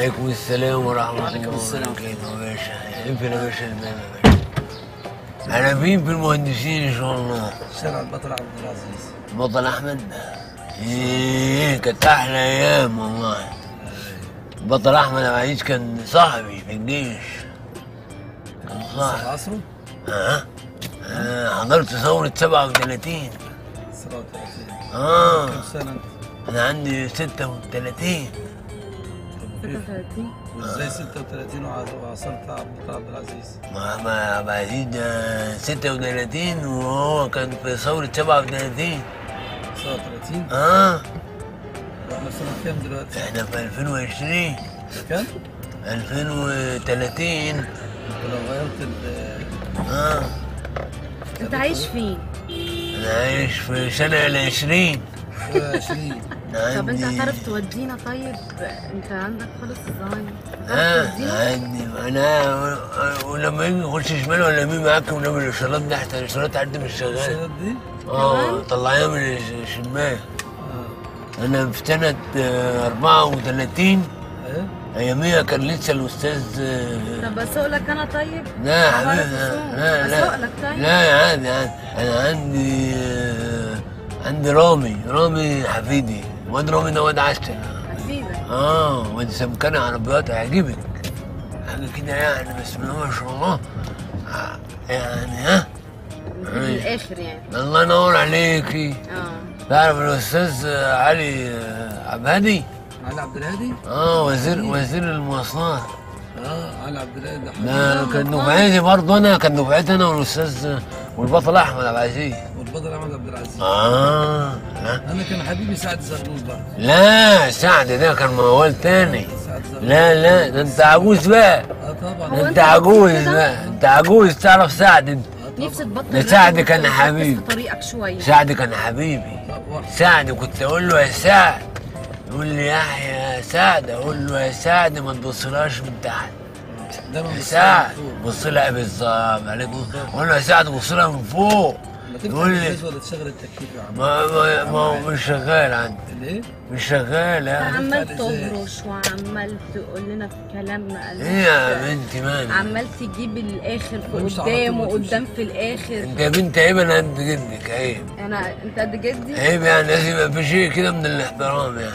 عليكم السلام ورحمة وعليكم الله السلام. وبركاته يا باشا ينفع يا باشا الباب يا باشا أنا مين في المهندسين إن شاء الله شارع البطل عبد العزيز بطل أحمد إيه كانت أحلى أيام والله بطل أحمد عبد العزيز كان صاحبي في الجيش كان صاحبي عصره ها آه حضرت ثورة 37 37 آه كم سنة انت؟ أنا عندي 36 طب كيف؟ وازاي 36 وع- وعاصرت عبد البطل عبد العزيز؟ ما ما عبد العزيز ده 36 وهو كان في ثورة 37 37 اه واحنا في سنة كام دلوقتي؟ احنا في 2020 كام؟ 2030 انت لو غيرت ال اه انت عايش فين؟ انا عايش في سنة ال 20 20 طب انت عندي هتعرف تودينا طيب انت عندك خالص الزهايمر اه تعرف تودينا؟ عندي انا ولما يجي يخش شمال ولا يمين معاك ونعمل الاشارات دي احسن الاشارات عندي مش شغاله السنة دي؟ اه طلعيها من الشمال اه انا في سنة آه، 34 ايه؟ اياميها كان لسه الاستاذ آه، طب اسوق لك انا طيب؟ لا يا طب حبيبي أنا لا لا أسوق لا لك طيب؟ لا يا عادي عادي انا عندي آه، عندي رامي رامي حفيدي واد رامي ده واد عسل هفيدك اه واد سمكان عربيات هيعجبك حاجه كده يعني بسم الله ما شاء الله آه، يعني ها في الاخر يعني الله ينور عليكي اه تعرف الاستاذ آه، علي آه، عبد الهادي علي عبد الهادي؟ اه وزير وزير المواصلات اه علي عبد الهادي ده حبيبي. ده كان دفعتي برضه انا كان دفعتي انا والاستاذ والبطل احمد عبد العزيز والبدر احمد عبد العزيز اه لا انا كان حبيبي سعد زغلول برضه لا سعد ده كان موال تاني سعد زغلول لا لا ده انت عجوز بقى اه طبعا هو ده أنت انت عجوز كده؟ بقى انت عجوز تعرف سعد انت اه طبعا نفسي تبطل ده راب سعد وت- كان وتركز حبيب. في طريقك شويه سعد كان حبيبي طب واحد. سعد كنت اقول له يا سعد يقول لي يحيى يا سعد اقول له يا سعد ما تبصلهاش من تحت دايما يا بيصور سعد فوق. بص لها بالظبط عليكم اقول له يا سعد بص لها من فوق ما تفتح يقول لي الجهاز ولا تشغل التكييف يا عم ما ما ما هو مش شغال عندي الايه؟ مش شغال انت ها عمال بتاع الإزاي؟ تهرش وعمال تقول لنا في كلام ما قالوش. ايه يا بنتي مالك عمال تجيب الاخر مش في على قدام طول وقدام في الاخر انت يا بنت عيب انا قد جدك عيب انا انت قد جدي عيب يعني لازم يبقى في شيء كده من الاحترام يعني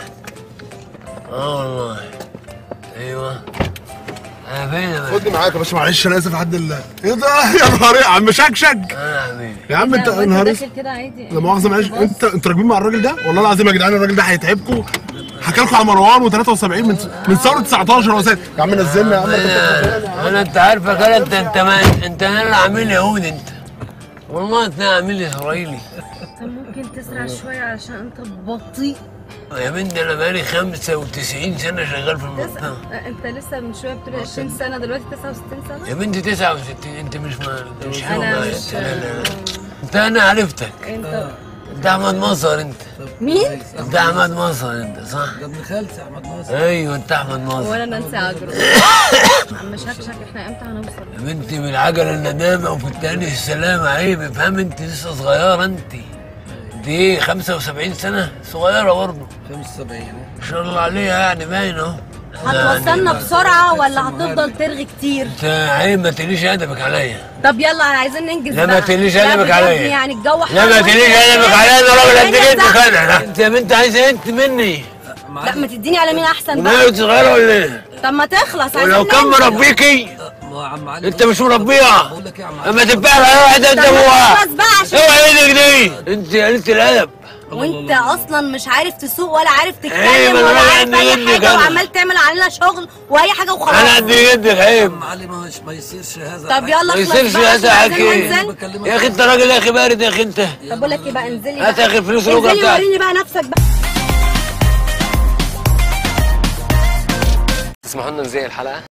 اه والله ايوه انا فين يا باشا؟ خدني معاك يا باشا معلش انا اسف لحد الله ايه ده يا نهار ايه يا عم شكشك انا يا حبيبي يا عم انت لا، يا وانت نهار داخل اسود كده عادي لا مؤاخذه معلش بص. انت انتوا راكبين مع الراجل ده والله العظيم يا جدعان الراجل ده هيتعبكم حكى لكم على مروان و73 من من ثوره 19 هو سايق. يا عم نزلنا يا عم انا انا انت عارفك انا انت انت ما انت انا اللي عامل يهودي انت والله انت عامل اسرائيلي طب ممكن تسرع شويه علشان انت بطيء يا بنتي انا بقالي 95 سنه شغال في تسع... المنطقه انت لسه من شويه بتقول 20 سنه دلوقتي 69 سنه يا بنتي 69 انت مش ما انت مش حلو انا معايا. مش لا لا لا انت انا عرفتك انت انت احمد مصر انت طب مين؟ كويس. انت احمد مصر انت صح ده ابن خالتي احمد ناصر ايوه انت احمد مصر وانا نانسي عجرم عم شكشك احنا امتى هنوصل يا بنتي بالعجله الندامه وفي التاني السلامه عيب افهم انت لسه صغيره انت انت ايه 75 سنه صغيره برضه 75 ما شاء الله عليها يعني باين اهو هتوصلنا بسرعه ولا هتفضل ترغي كتير انت عيب ما تقليش ادبك عليا طب يلا عايزين ننجز لا ما بقى. تقليش لا ادبك بجد عليا يعني الجو حر لا ما تقليش ادبك عليا انا راجل قد الدنيا جدك زحمة. انا انت يا بنت عايزه انت مني لا ما تديني على مين احسن بقى ومالك صغيره ولا ايه؟ طب ما تخلص عايزين ولو كان ننجز. مربيكي ما يا عم علي انت مش مربيها بقول لك ايه يا عم علي اما تبقى على واحد انت طب ما ابوها تخلص بقى عشان اوعى ايدك دي انت يا قلت الادب وانت اصلا مش عارف تسوق ولا عارف ايه، تتكلم ما ولا انا عارف قد اي جدك حاجه انا. وعمال تعمل علينا شغل واي حاجه انا وخلاص قد جدك عيب عم علي ما ما يصيرش هذا طب يلا ما اخلص يصيرش بقى عشان هذا عايزين حكي ننزل يا اخي انت راجل يا اخي بارد يا اخي انت طب بقول لك ايه بقى انزلي هات بقى يا اخي الفلوس الأجرة انزلي بتاعتك وريني بقى نفسك بقى تسمحوا لنا نزيق الحلقه